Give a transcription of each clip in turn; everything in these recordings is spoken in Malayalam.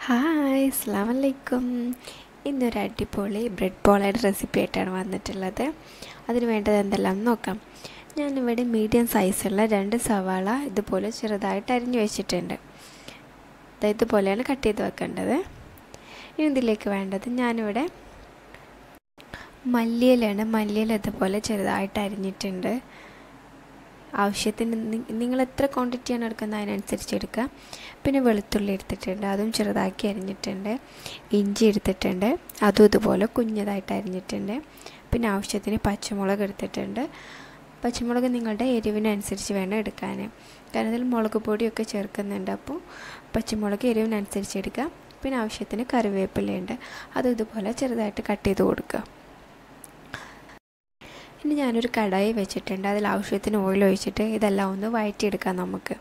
ഹായ് അസ്സാം വലൈക്കും ഇന്നൊരു അടിപൊളി ബ്രെഡ് ബോളയുടെ റെസിപ്പി ആയിട്ടാണ് വന്നിട്ടുള്ളത് അതിന് വേണ്ടത് എന്തെല്ലാം നോക്കാം ഞാനിവിടെ മീഡിയം സൈസുള്ള രണ്ട് സവാള ഇതുപോലെ ചെറുതായിട്ട് അരിഞ്ഞു വെച്ചിട്ടുണ്ട് ഇതുപോലെയാണ് കട്ട് ചെയ്ത് വെക്കേണ്ടത് ഇനി ഇതിലേക്ക് വേണ്ടത് ഞാനിവിടെ മല്ലിയിലാണ് മല്ലിയില ഇതുപോലെ ചെറുതായിട്ട് അരിഞ്ഞിട്ടുണ്ട് ആവശ്യത്തിന് നിങ്ങൾ എത്ര ക്വാണ്ടിറ്റിയാണ് എടുക്കുന്നത് അതിനനുസരിച്ച് എടുക്കുക പിന്നെ വെളുത്തുള്ളി എടുത്തിട്ടുണ്ട് അതും ചെറുതാക്കി അരിഞ്ഞിട്ടുണ്ട് ഇഞ്ചി എടുത്തിട്ടുണ്ട് അതും ഇതുപോലെ കുഞ്ഞതായിട്ട് അരിഞ്ഞിട്ടുണ്ട് പിന്നെ ആവശ്യത്തിന് പച്ചമുളക് എടുത്തിട്ടുണ്ട് പച്ചമുളക് നിങ്ങളുടെ എരിവിനനുസരിച്ച് വേണം എടുക്കാൻ കാരണം ഇതിൽ മുളക് പൊടിയൊക്കെ ചേർക്കുന്നുണ്ട് അപ്പോൾ പച്ചമുളക് എരിവിനനുസരിച്ച് എടുക്കുക പിന്നെ ആവശ്യത്തിന് കറിവേപ്പിലയുണ്ട് അതും ഇതുപോലെ ചെറുതായിട്ട് കട്ട് ചെയ്ത് കൊടുക്കുക ഇനി ഞാനൊരു കടായി വെച്ചിട്ടുണ്ട് അതിൽ ആവശ്യത്തിന് ഓയിൽ ഒഴിച്ചിട്ട് ഇതെല്ലാം ഒന്ന് വഴറ്റിയെടുക്കാം നമുക്ക്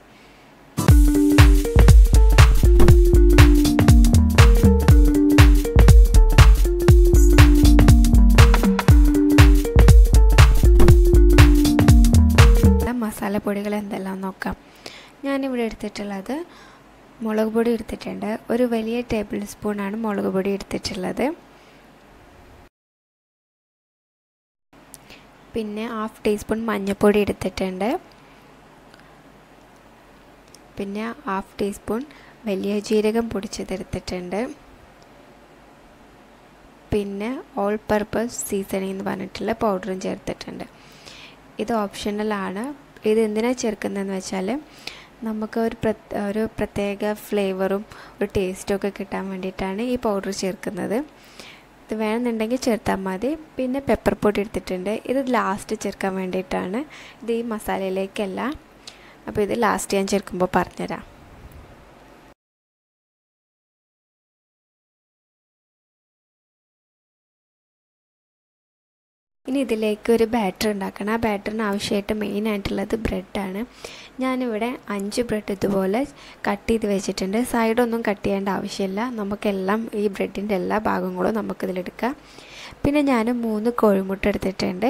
മസാലപ്പൊടികൾ എന്തെല്ലാം നോക്കാം ഞാനിവിടെ എടുത്തിട്ടുള്ളത് മുളക് പൊടി എടുത്തിട്ടുണ്ട് ഒരു വലിയ ടേബിൾ സ്പൂണാണ് മുളക് പൊടി എടുത്തിട്ടുള്ളത് പിന്നെ ഹാഫ് ടീസ്പൂൺ മഞ്ഞൾപ്പൊടി എടുത്തിട്ടുണ്ട് പിന്നെ ഹാഫ് ടീസ്പൂൺ വലിയ ജീരകം പൊടിച്ചതെടുത്തിട്ടുണ്ട് പിന്നെ ഓൾ പർപ്പസ് സീസണിങ് എന്ന് പറഞ്ഞിട്ടുള്ള പൗഡറും ചേർത്തിട്ടുണ്ട് ഇത് ഓപ്ഷണലാണ് ഇത് എന്തിനാണ് ചേർക്കുന്നതെന്ന് വെച്ചാൽ നമുക്ക് ഒരു പ്ര ഒരു പ്രത്യേക ഫ്ലേവറും ഒരു ടേസ്റ്റും ഒക്കെ കിട്ടാൻ വേണ്ടിയിട്ടാണ് ഈ പൗഡർ ചേർക്കുന്നത് ഇത് വേണമെന്നുണ്ടെങ്കിൽ ചേർത്താൽ മതി പിന്നെ പെപ്പർ പൊടി എടുത്തിട്ടുണ്ട് ഇത് ലാസ്റ്റ് ചേർക്കാൻ വേണ്ടിയിട്ടാണ് ഇത് ഈ മസാലയിലേക്കല്ല അപ്പോൾ ഇത് ലാസ്റ്റ് ഞാൻ ചേർക്കുമ്പോൾ പറഞ്ഞുതരാം ഇനി ഇതിലേക്ക് ഒരു ബാറ്റർ ഉണ്ടാക്കണം ആ ബാറ്ററിന് ആവശ്യമായിട്ട് മെയിൻ ആയിട്ടുള്ളത് ബ്രെഡാണ് ഞാനിവിടെ അഞ്ച് ബ്രെഡ് ഇതുപോലെ കട്ട് ചെയ്ത് വെച്ചിട്ടുണ്ട് സൈഡൊന്നും കട്ട് ചെയ്യേണ്ട ആവശ്യമില്ല നമുക്കെല്ലാം ഈ ബ്രെഡിൻ്റെ എല്ലാ ഭാഗങ്ങളും നമുക്കിതിലെടുക്കാം പിന്നെ ഞാൻ മൂന്ന് കോഴിമുട്ട എടുത്തിട്ടുണ്ട്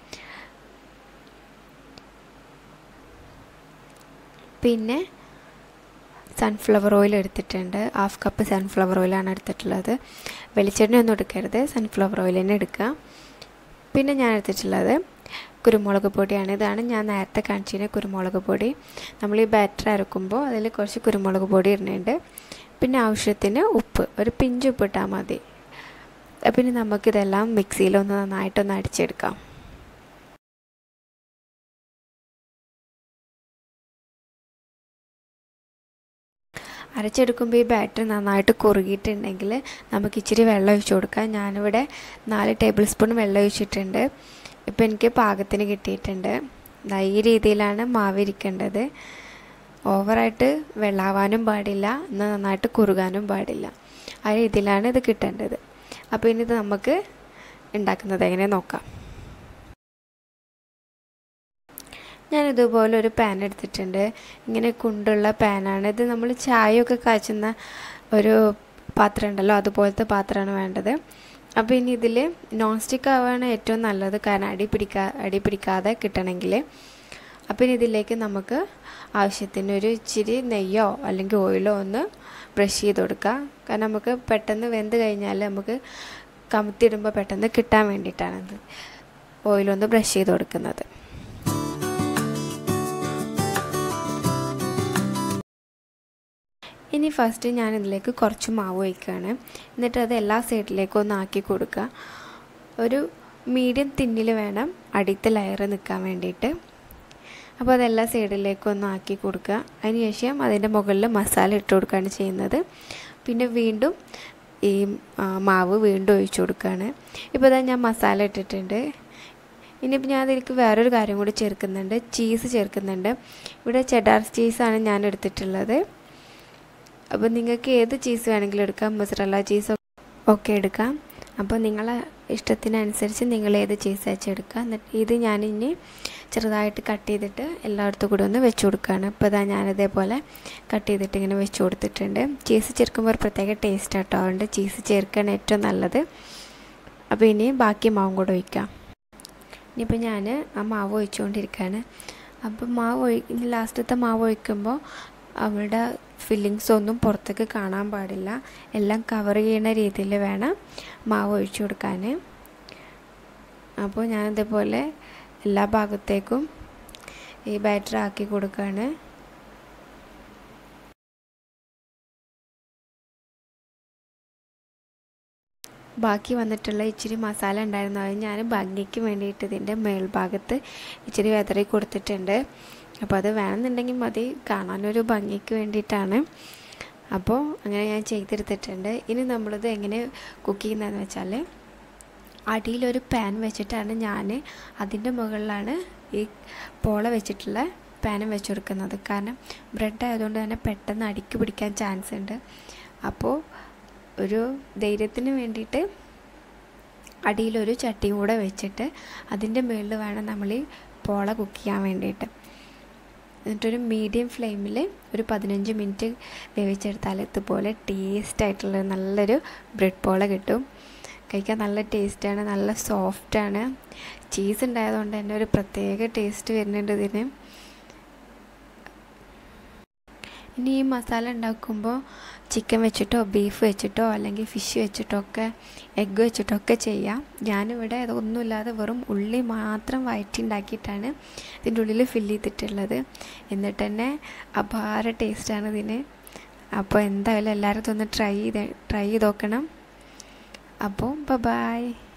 പിന്നെ സൺഫ്ലവർ ഓയിൽ എടുത്തിട്ടുണ്ട് ഹാഫ് കപ്പ് സൺഫ്ലവർ ഓയിലാണ് എടുത്തിട്ടുള്ളത് വെളിച്ചെണ്ണ ഒന്നും എടുക്കരുത് സൺഫ്ലവർ ഓയിൽ തന്നെ എടുക്കുക പിന്നെ ഞാൻ എടുത്തിട്ടുള്ളത് കുരുമുളക് പൊടിയാണ് ഇതാണ് ഞാൻ നേരത്തെ കാണിച്ചിരുന്ന കുരുമുളക് പൊടി നമ്മൾ ഈ ബാറ്റർ അരക്കുമ്പോൾ അതിൽ കുറച്ച് കുരുമുളക് പൊടി ഇടുന്നുണ്ട് പിന്നെ ആവശ്യത്തിന് ഉപ്പ് ഒരു പിഞ്ച് ഉപ്പ് ഇട്ടാൽ മതി പിന്നെ നമുക്കിതെല്ലാം മിക്സിയിലൊന്ന് നന്നായിട്ടൊന്ന് അടിച്ചെടുക്കാം അരച്ചെടുക്കുമ്പോൾ ഈ ബാറ്റർ നന്നായിട്ട് കുറുകിയിട്ടുണ്ടെങ്കിൽ നമുക്ക് ഇച്ചിരി വെള്ളം ഒഴിച്ചു കൊടുക്കാം ഞാനിവിടെ നാല് ടേബിൾ സ്പൂൺ വെള്ളം ഒഴിച്ചിട്ടുണ്ട് ഇപ്പോൾ എനിക്ക് പാകത്തിന് കിട്ടിയിട്ടുണ്ട് ഈ രീതിയിലാണ് മാവ് ഇരിക്കേണ്ടത് ഓവറായിട്ട് വെള്ളാവാനും പാടില്ല എന്നാൽ നന്നായിട്ട് കുറുകാനും പാടില്ല ആ രീതിയിലാണ് ഇത് കിട്ടേണ്ടത് അപ്പോൾ ഇനി ഇത് നമുക്ക് ഉണ്ടാക്കുന്നത് എങ്ങനെ നോക്കാം ഞാൻ ഇതുപോലെ ഒരു പാൻ എടുത്തിട്ടുണ്ട് ഇങ്ങനെ കുണ്ടുള്ള പാനാണ് ഇത് നമ്മൾ ചായയൊക്കെ കാച്ചുന്ന ഒരു പാത്രം ഉണ്ടല്ലോ അതുപോലത്തെ പാത്രമാണ് വേണ്ടത് അപ്പോൾ ഇനി ഇതിൽ നോൺ സ്റ്റിക്ക് ആവുകയാണ് ഏറ്റവും നല്ലത് കാരണം അടി പിടിക്കാ അടി പിടിക്കാതെ കിട്ടണമെങ്കിൽ അപ്പോൾ ഇനി ഇതിലേക്ക് നമുക്ക് ആവശ്യത്തിന് ഒരു ഇച്ചിരി നെയ്യോ അല്ലെങ്കിൽ ഓയിലോ ഒന്ന് ബ്രഷ് ചെയ്ത് കൊടുക്കുക കാരണം നമുക്ക് പെട്ടെന്ന് വെന്ത് കഴിഞ്ഞാൽ നമുക്ക് കമത്തിയിടുമ്പോൾ പെട്ടെന്ന് കിട്ടാൻ വേണ്ടിയിട്ടാണ് ഇത് ഓയിലൊന്ന് ബ്രഷ് ചെയ്ത് കൊടുക്കുന്നത് ഇനി ഫസ്റ്റ് ഞാൻ ഇതിലേക്ക് കുറച്ച് മാവ് ഒഴിക്കുകയാണ് എന്നിട്ട് അത് എല്ലാ സൈഡിലേക്കും ഒന്ന് ആക്കി കൊടുക്കുക ഒരു മീഡിയം തിന്നിൽ വേണം അടിയത്തെ ലെയർ നിൽക്കാൻ വേണ്ടിയിട്ട് അപ്പോൾ അതെല്ലാ സൈഡിലേക്കും ഒന്ന് ആക്കി കൊടുക്കുക അതിനുശേഷം അതിൻ്റെ മുകളിൽ മസാല ഇട്ട് കൊടുക്കുകയാണ് ചെയ്യുന്നത് പിന്നെ വീണ്ടും ഈ മാവ് വീണ്ടും ഒഴിച്ചു കൊടുക്കുകയാണ് ഇപ്പോൾ ഇതാ ഞാൻ മസാല ഇട്ടിട്ടുണ്ട് ഇനിയിപ്പോൾ ഞാൻ അതിലേക്ക് വേറൊരു കാര്യം കൂടി ചേർക്കുന്നുണ്ട് ചീസ് ചേർക്കുന്നുണ്ട് ഇവിടെ ചെഡാർ ചീസാണ് ഞാൻ എടുത്തിട്ടുള്ളത് അപ്പോൾ നിങ്ങൾക്ക് ഏത് ചീസ് വേണമെങ്കിലും എടുക്കാം മൊസറല്ല ചീസ് ഒക്കെ എടുക്കാം അപ്പോൾ നിങ്ങളെ ഇഷ്ടത്തിനനുസരിച്ച് നിങ്ങൾ ഏത് ചീസ് വെച്ചെടുക്കുക എന്നിട്ട് ഇത് ഞാൻ ഇനി ചെറുതായിട്ട് കട്ട് ചെയ്തിട്ട് എല്ലായിടത്തും കൂടി ഒന്ന് വെച്ച് കൊടുക്കുകയാണ് ഇപ്പോൾ ഇതാ ഞാനിതേപോലെ കട്ട് ചെയ്തിട്ട് ഇങ്ങനെ വെച്ച് കൊടുത്തിട്ടുണ്ട് ചീസ് ചേർക്കുമ്പോൾ ഒരു പ്രത്യേക ടേസ്റ്റ് ആട്ടോ അതുകൊണ്ട് ചീസ് ചേർക്കുകയാണ് ഏറ്റവും നല്ലത് അപ്പോൾ ഇനി ബാക്കി മാവും കൂടെ ഒഴിക്കാം ഇനിയിപ്പോൾ ഞാൻ ആ മാവ് ഒഴിച്ചുകൊണ്ടിരിക്കുകയാണ് അപ്പോൾ മാവ് ഒഴി ലാസ്റ്റത്തെ മാവ് ഒഴിക്കുമ്പോൾ അവളുടെ ഫില്ലിങ്സ് ഒന്നും പുറത്തേക്ക് കാണാൻ പാടില്ല എല്ലാം കവർ ചെയ്യുന്ന രീതിയിൽ വേണം മാവ് ഒഴിച്ചു കൊടുക്കാൻ അപ്പോൾ ഞാൻ ഇതേപോലെ എല്ലാ ഭാഗത്തേക്കും ഈ ബാറ്റർ ആക്കി കൊടുക്കുകയാണ് ബാക്കി വന്നിട്ടുള്ള ഇച്ചിരി മസാല ഉണ്ടായിരുന്നു അത് ഞാൻ ഭംഗിക്ക് വേണ്ടിയിട്ട് ഇതിൻ്റെ മേൽഭാഗത്ത് ഇച്ചിരി വെതറി കൊടുത്തിട്ടുണ്ട് അപ്പോൾ അത് വേണമെന്നുണ്ടെങ്കിൽ മതി കാണാനൊരു ഭംഗിക്ക് വേണ്ടിയിട്ടാണ് അപ്പോൾ അങ്ങനെ ഞാൻ ചെയ്തെടുത്തിട്ടുണ്ട് ഇനി നമ്മളിത് എങ്ങനെ കുക്ക് ചെയ്യുന്നതെന്ന് വെച്ചാൽ അടിയിലൊരു പാൻ വെച്ചിട്ടാണ് ഞാൻ അതിൻ്റെ മുകളിലാണ് ഈ പോള വെച്ചിട്ടുള്ള പാനും വെച്ച് കൊടുക്കുന്നത് കാരണം ബ്രെഡ് ആയതുകൊണ്ട് തന്നെ പെട്ടെന്ന് അടിക്ക് പിടിക്കാൻ ചാൻസ് ഉണ്ട് അപ്പോൾ ഒരു ധൈര്യത്തിന് വേണ്ടിയിട്ട് അടിയിലൊരു ചട്ടിയും കൂടെ വെച്ചിട്ട് അതിൻ്റെ മുകളിൽ വേണം നമ്മൾ ഈ പോള കുക്ക് ചെയ്യാൻ വേണ്ടിയിട്ട് എന്നിട്ടൊരു മീഡിയം ഫ്ലെയിമിൽ ഒരു പതിനഞ്ച് മിനിറ്റ് വേവിച്ചെടുത്താൽ ഇതുപോലെ ടേസ്റ്റ് ആയിട്ടുള്ള നല്ലൊരു ബ്രെഡ് പോള കിട്ടും കഴിക്കാൻ നല്ല ടേസ്റ്റാണ് നല്ല സോഫ്റ്റാണ് ചീസ് ഉണ്ടായതുകൊണ്ട് തന്നെ ഒരു പ്രത്യേക ടേസ്റ്റ് വരുന്നുണ്ട് ഇതിന് ഇനി ഈ മസാല ഉണ്ടാക്കുമ്പോൾ ചിക്കൻ വെച്ചിട്ടോ ബീഫ് വെച്ചിട്ടോ അല്ലെങ്കിൽ ഫിഷ് വെച്ചിട്ടോ ഒക്കെ എഗ്ഗ് വെച്ചിട്ടോ ഒക്കെ ചെയ്യാം ഞാനിവിടെ അതൊന്നുമില്ലാതെ വെറും ഉള്ളി മാത്രം വയറ്റി ഉണ്ടാക്കിയിട്ടാണ് ഇതിൻ്റെ ഉള്ളിൽ ഫില്ല് ചെയ്തിട്ടുള്ളത് എന്നിട്ട് തന്നെ അപാര ടേസ്റ്റാണ് ഇതിന് അപ്പോൾ എന്തായാലും എല്ലാവരും ഇതൊന്ന് ട്രൈ ചെയ്ത് ട്രൈ ചെയ്ത് നോക്കണം അപ്പോൾ ബൈ